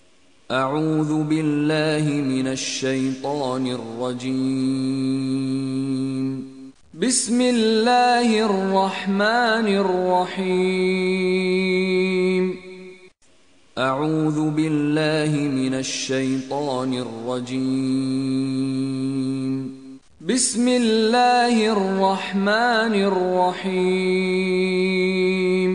أعوذ بالله من الشيطان الرجيم بسم الله الرحمن الرحيم أعوذ بالله من الشيطان الرجيم بسم الله الرحمن الرحيم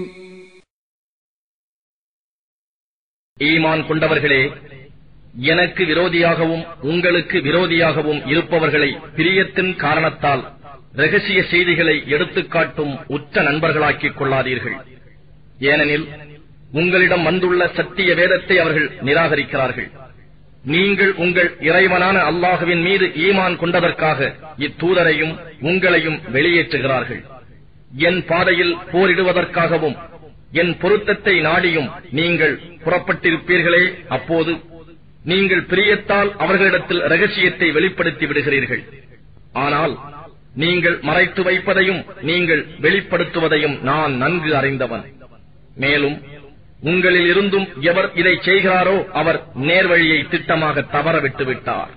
ஈமான் கொண்டவர்களே எனக்கு விரோதியாகவும் உங்களுக்கு விரோதியாகவும் இருப்பவர்களை பிரியத்தின் காரணத்தால் ரகசிய செய்திகளை எடுத்துக்காட்டும் உற்ற நண்பர்களாக்கிக் கொள்ளாதீர்கள் ஏனெனில் உங்களிடம் வந்துள்ள சத்திய வேதத்தை அவர்கள் நிராகரிக்கிறார்கள் நீங்கள் உங்கள் இறைவனான அல்லாஹுவின் மீது ஈமான் கொண்டதற்காக இத்தூதரையும் உங்களையும் வெளியேற்றுகிறார்கள் என் பாதையில் போரிடுவதற்காகவும் என் பொருத்தத்தை நாடியும் நீங்கள் புறப்பட்டிருப்பீர்களே அப்போது நீங்கள் பிரியத்தால் அவர்களிடத்தில் ரகசியத்தை வெளிப்படுத்தி விடுகிறீர்கள் ஆனால் நீங்கள் மறைத்து வைப்பதையும் நீங்கள் வெளிப்படுத்துவதையும் நான் நன்கு அறிந்தவன் மேலும் உங்களில் இருந்தும் எவர் இதை செய்கிறாரோ அவர் நேர்வழியை திட்டமாக தவற விட்டு விட்டார்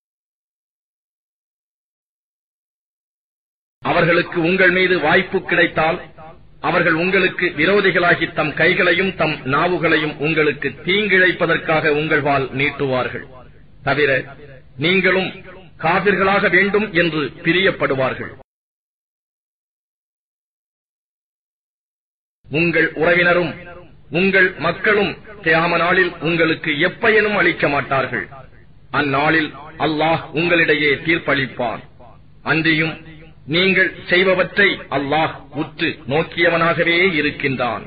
அவர்களுக்கு உங்கள் மீது வாய்ப்பு கிடைத்தால் அவர்கள் உங்களுக்கு விரோதிகளாகி தம் கைகளையும் தம் நாவுகளையும் உங்களுக்கு தீங்கிழைப்பதற்காக உங்கள் வால் நீட்டுவார்கள் தவிர நீங்களும் காவிர்களாக வேண்டும் என்று பிரியப்படுவார்கள் உங்கள் உறவினரும் உங்கள் மக்களும் தியாம நாளில் உங்களுக்கு எப்பயனும் அளிக்க மாட்டார்கள் அந்நாளில் அல்லாஹ் உங்களிடையே தீர்ப்பளிப்பான் அன்றியும் நீங்கள் செய்பவற்றை அல்லாஹ் உற்று நோக்கியவனாகவே இருக்கின்றான்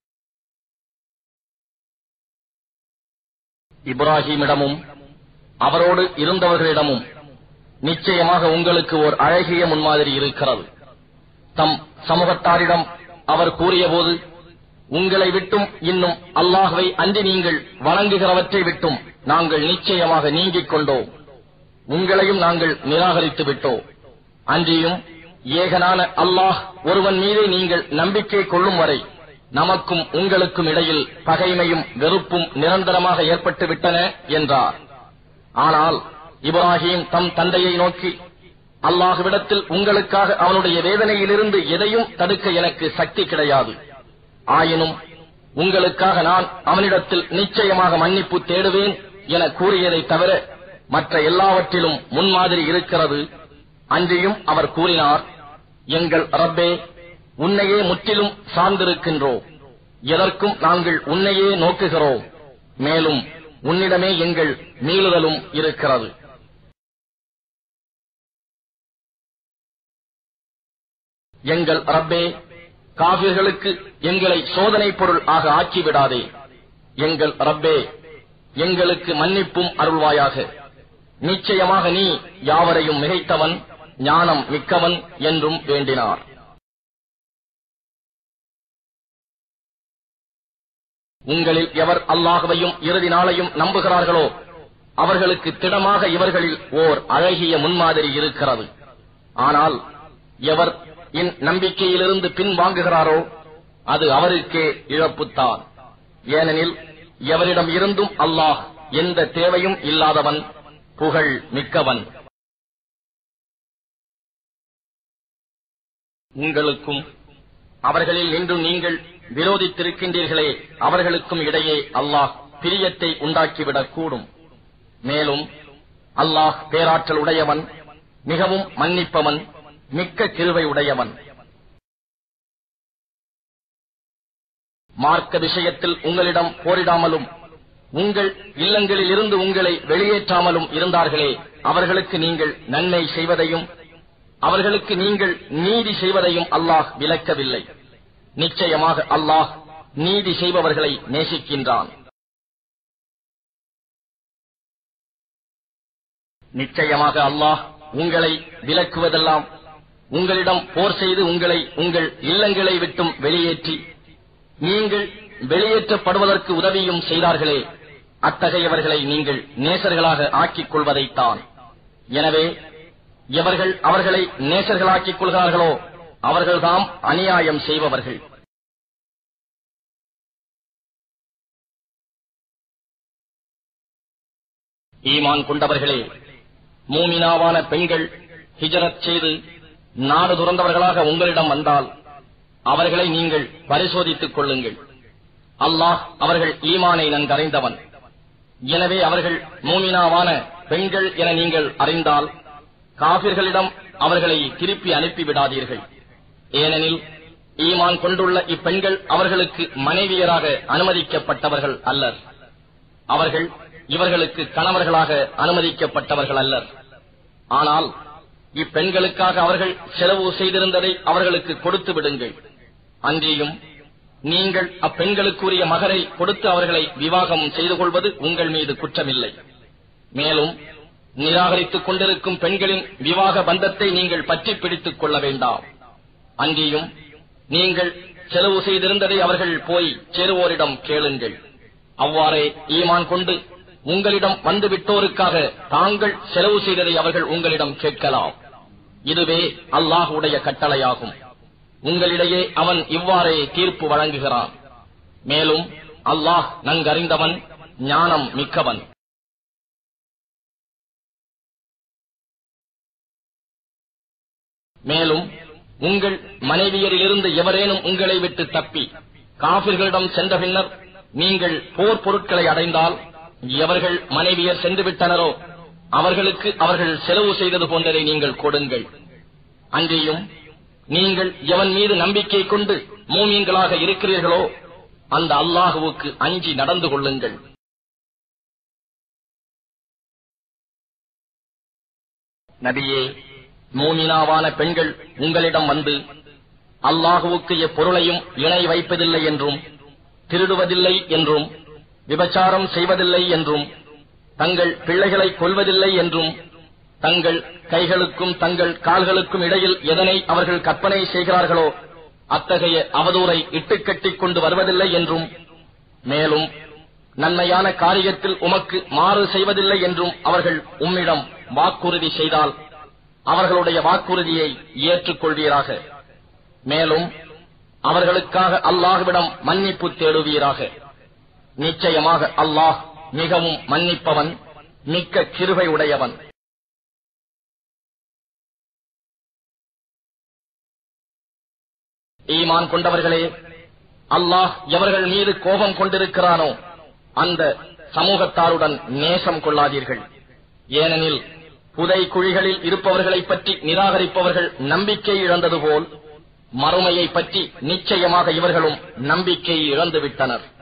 இப்ராஹிமிடமும் அவரோடு இருந்தவர்களிடமும் நிச்சயமாக உங்களுக்கு ஓர் அழகிய முன்மாதிரி இருக்கிறது தம் சமூகத்தாரிடம் அவர் கூறியபோது உங்களை விட்டும் இன்னும் அல்லாஹுவை அன்றி நீங்கள் வணங்குகிறவற்றை விட்டும் நாங்கள் நிச்சயமாக நீங்கிக் கொண்டோம் உங்களையும் நாங்கள் நிராகரித்து விட்டோம் அன்றியும் ஏகனான அல்லாஹ் ஒருவன் மீதே நீங்கள் நம்பிக்கை கொள்ளும் வரை நமக்கும் உங்களுக்கும் இடையில் பகைமையும் வெறுப்பும் நிரந்தரமாக ஏற்பட்டு விட்டன என்றார் ஆனால் இப்ராஹிம் தம் தந்தையை நோக்கி அல்லாஹுவிடத்தில் உங்களுக்காக அவனுடைய வேதனையிலிருந்து எதையும் தடுக்க எனக்கு சக்தி கிடையாது ஆயினும் உங்களுக்காக நான் அவனிடத்தில் நிச்சயமாக மன்னிப்பு தேடுவேன் என கூறியதை தவிர மற்ற எல்லாவற்றிலும் முன்மாதிரி இருக்கிறது அன்றியும் அவர் கூறினார் எங்கள் ரப்பே உன்னையே முற்றிலும் சார்ந்திருக்கின்றோம் எதற்கும் நாங்கள் உன்னையே நோக்குகிறோம் மேலும் உன்னிடமே எங்கள் மீளுதலும் இருக்கிறது எங்கள் ரப்பே காவிர்களுக்கு எங்களை சோதனை பொருள் ஆக ஆக்கிவிடாதே எங்கள் ரப்பே எங்களுக்கு மன்னிப்பும் அருள்வாயாக நிச்சயமாக நீ யாவரையும் மிகைத்தவன் ஞானம் மிக்கவன் என்றும் வேண்டினார் உங்களில் எவர் அல்லாஹுவையும் இறுதி நாளையும் நம்புகிறார்களோ அவர்களுக்கு திடமாக இவர்களில் ஓர் அழகிய முன்மாதிரி இருக்கிறது ஆனால் எவர் என் நம்பிக்கையிலிருந்து பின் வாங்குகிறாரோ அது அவருக்கே இழப்புத்தான் ஏனெனில் எவரிடம் இருந்தும் அல்லாஹ் எந்த தேவையும் இல்லாதவன் புகழ் மிக்கவன் உங்களுக்கும் அவர்களில் நின்று நீங்கள் விரோதித்திருக்கின்றீர்களே அவர்களுக்கும் இடையே அல்லாஹ் பிரியத்தை உண்டாக்கிவிடக் கூடும் மேலும் அல்லாஹ் பேராற்றல் உடையவன் மிகவும் மன்னிப்பவன் மிக்க கிருவை உடையவன் மார்க்க விஷயத்தில் உங்களிடம் போரிடாமலும் உங்கள் இல்லங்களில் இருந்து உங்களை வெளியேற்றாமலும் இருந்தார்களே அவர்களுக்கு நீங்கள் நன்மை செய்வதையும் அவர்களுக்கு நீங்கள் நீதி செய்வதையும் அல்லாஹ் விலக்கவில்லை நிச்சயமாக அல்லாஹ் நீதி செய்பவர்களை நேசிக்கின்றான் நிச்சயமாக அல்லாஹ் உங்களை விலக்குவதெல்லாம் உங்களிடம் போர் செய்து உங்களை உங்கள் இல்லங்களை விட்டும் வெளியேற்றி நீங்கள் வெளியேற்றப்படுவதற்கு உதவியும் செய்தார்களே அத்தகையவர்களை நீங்கள் நேசர்களாக ஆக்கிக் கொள்வதைத்தான் எனவே எவர்கள் அவர்களை நேசர்களாக்கிக் கொள்கிறார்களோ அவர்கள்தாம் அநியாயம் செய்பவர்கள் ஈமான் கொண்டவர்களே மூமினாவான பெண்கள் ஹிஜரத் செய்து நாடு துறந்தவர்களாக உங்களிடம் வந்தால் அவர்களை நீங்கள் பரிசோதித்துக் கொள்ளுங்கள் அல்லாஹ் அவர்கள் ஈமானை நன்கறிந்தவன் எனவே அவர்கள் மூமினாவான பெண்கள் என நீங்கள் அறிந்தால் காபிர்களிடம் அவர்களை திருப்பி அனுப்பிவிடாதீர்கள் ஏனெனில் ஈமான் கொண்டுள்ள இப்பெண்கள் அவர்களுக்கு மனைவியராக அனுமதிக்கப்பட்டவர்கள் அல்லர் அவர்கள் இவர்களுக்கு கணவர்களாக அனுமதிக்கப்பட்டவர்கள் அல்லர் ஆனால் இப்பெண்களுக்காக அவர்கள் செலவு செய்திருந்ததை அவர்களுக்கு கொடுத்து விடுங்கள் அன்றியும் நீங்கள் அப்பெண்களுக்குரிய மகரை கொடுத்து அவர்களை விவாகம் செய்து கொள்வது உங்கள் மீது குற்றமில்லை மேலும் நிராகரித்துக் கொண்டிருக்கும் பெண்களின் விவாக பந்தத்தை நீங்கள் பற்றி பிடித்துக் கொள்ள வேண்டாம் அன்றியும் நீங்கள் செலவு செய்திருந்ததை அவர்கள் போய் சேருவோரிடம் கேளுங்கள் அவ்வாறே ஈமான் கொண்டு உங்களிடம் வந்து விட்டோருக்காக தாங்கள் செலவு செய்ததை அவர்கள் உங்களிடம் கேட்கலாம் இதுவே அல்லாஹுடைய கட்டளையாகும் உங்களிடையே அவன் இவ்வாறே தீர்ப்பு வழங்குகிறான் மேலும் அல்லாஹ் நன்கறிந்தவன் ஞானம் மிக்கவன் மேலும் உங்கள் மனைவியரிலிருந்து எவரேனும் உங்களை விட்டு தப்பி காபிர்களிடம் சென்ற பின்னர் நீங்கள் போர் பொருட்களை அடைந்தால் எவர்கள் மனைவியர் சென்று விட்டனரோ அவர்களுக்கு அவர்கள் செலவு செய்தது போன்றதை நீங்கள் கொடுங்கள் அன்றியும் நீங்கள் எவன் மீது நம்பிக்கை கொண்டு மூமியங்களாக இருக்கிறீர்களோ அந்த அல்லாஹுவுக்கு அஞ்சி நடந்து கொள்ளுங்கள் நபியே மூமினாவான பெண்கள் உங்களிடம் வந்து அல்லாஹுவுக்கு எப்பொருளையும் இணை வைப்பதில்லை என்றும் திருடுவதில்லை என்றும் விபச்சாரம் செய்வதில்லை என்றும் தங்கள் பிள்ளைகளை கொல்வதில்லை என்றும் தங்கள் கைகளுக்கும் தங்கள் கால்களுக்கும் இடையில் எதனை அவர்கள் கற்பனை செய்கிறார்களோ அத்தகைய அவதூறை இட்டுக்கட்டிக் கொண்டு வருவதில்லை என்றும் மேலும் நன்மையான காரியத்தில் உமக்கு மாறு செய்வதில்லை என்றும் அவர்கள் உம்மிடம் வாக்குறுதி செய்தால் அவர்களுடைய வாக்குறுதியை ஏற்றுக்கொள்வீராக மேலும் அவர்களுக்காக அல்லாஹுவிடம் மன்னிப்பு தேடுவீராக நிச்சயமாக அல்லாஹ் மிகவும் மன்னிப்பவன் மிக்க கிருபை உடையவன் ஈமான் கொண்டவர்களே அல்லாஹ் எவர்கள் மீது கோபம் கொண்டிருக்கிறானோ அந்த சமூகத்தாருடன் நேசம் கொள்ளாதீர்கள் ஏனெனில் புதை குழிகளில் இருப்பவர்களைப் பற்றி நிராகரிப்பவர்கள் நம்பிக்கை இழந்தது போல் மறுமையை பற்றி நிச்சயமாக இவர்களும் நம்பிக்கை இழந்து விட்டனர்